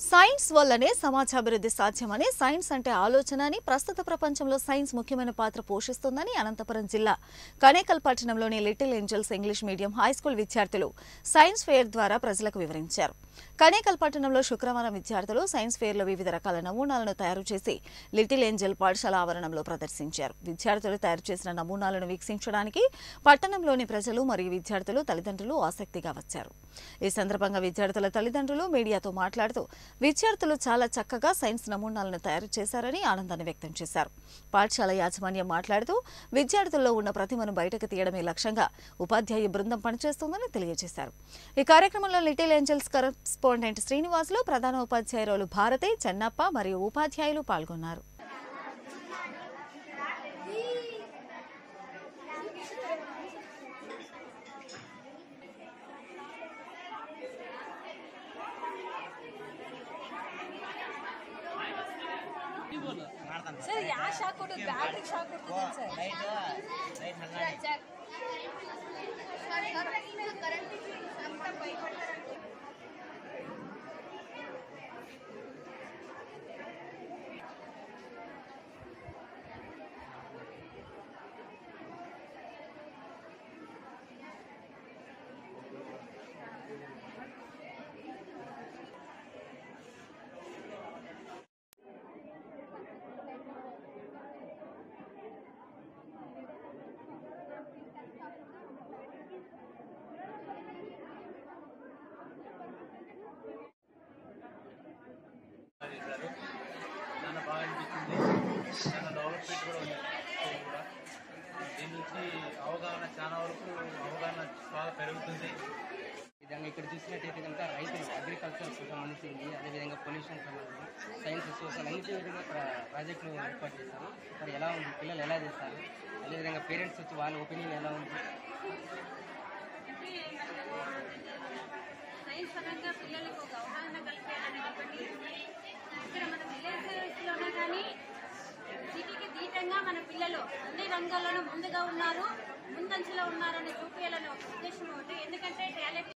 science వల్లనే సమాజాభివృద్ధి సాధ్యమని science అంటే ఆలోచన అని ప్రస్తుత ప్రపంచంలో సైన్స్ ముఖ్యమైన పాత్ర పోషిస్తుందని అనంతపురం జిల్లా కనేకల్ పట్టణంలోని little angels English medium high school విద్యార్థులు సైన్స్ ఫెయిర్ ద్వారా ప్రజలకు వివరించారు కనేకల్ పట్టణంలో శుక్రవారం విద్యార్థులు సైన్స్ ఫెయిర్లో వివిధ రకాల నమూనాలను తయారు చేసి లిటిల్ ఏంజల్ పాఠశాల ఆవరణంలో ప్రదర్శించారు విద్యార్థులు తయారు చేసిన నమూనాలను వీక్షించడానికి పట్టణంలోని ప్రజలు మరియు విద్యార్థులు తల్లిదండ్రులు ఆసక్తిగా వచ్చారు ఈ సందర్భంగా విద్యార్థుల తల్లిదండ్రులు మీడియాతో మాట్లాడుతూ విద్యార్థులు చాలా చక్కగా సైన్స్ నమూనాలను తయారు చేశారని ఆనందాన్ని వ్యక్తం చేశారు పాఠశాల యాజమాన్యం మాట్లాడుతూ విద్యార్థుల్లో ఉన్న ప్రతిమను బయటకు తీయడమే లక్ష్యంగా ఉపాధ్యాయ బృందం పనిచేస్తోందని తెలియజేశారు ఈ కార్యక్రమంలో లిటిల్ ఏంజల్స్ కరస్పాండెంట్ శ్రీనివాసులు ప్రధాన ఉపాధ్యాయురాలు భారతి చెన్నప్ప మరియు ఉపాధ్యాయులు పాల్గొన్నారు ಸರ್ ಯಾವ ಶಾಕ್ ಕೊಡೋದು ಬ್ಯಾಟ್ರಿ ಶಾಕ್ ಕೊಡ್ತದೆ ಸರ್ చేశారు చాలా బాగా అనిపించింది చాలా డెవలప్మెంట్ కూడా ఉంది స్కూల్ కూడా దీని నుంచి అవగాహన చాలా వరకు అవగాహన బాగా పెరుగుతుంది విధంగా ఇక్కడ చూసినట్టయితే కనుక రైతులు అగ్రికల్చర్ సంబంధించింది అదేవిధంగా పొల్యూషన్ సంబంధించి సైన్స్ సోషల్ అన్ని విధంగా ఇక్కడ ప్రాజెక్టులు ఏర్పాటు చేశారు మరి ఎలా ఉంది పిల్లలు ఎలా చేస్తారు అదేవిధంగా పేరెంట్స్ వచ్చి వాళ్ళ ఒపీనియన్ ఎలా ఉంది సైన్స్ పరంగా పిల్లలకు ఒక అవగాహన కల్పించాలని ఒకటి ఇక్కడ మన విలేజ్లోనే కానీ సిటీకి దీటంగా మన పిల్లలు అన్ని రంగాల్లోనూ ముందుగా ఉన్నారు ముందంచెలో ఉన్నారని చూపించాలనే ఒక ఉద్దేశం ఒకటి ఎందుకంటే టాలెంట్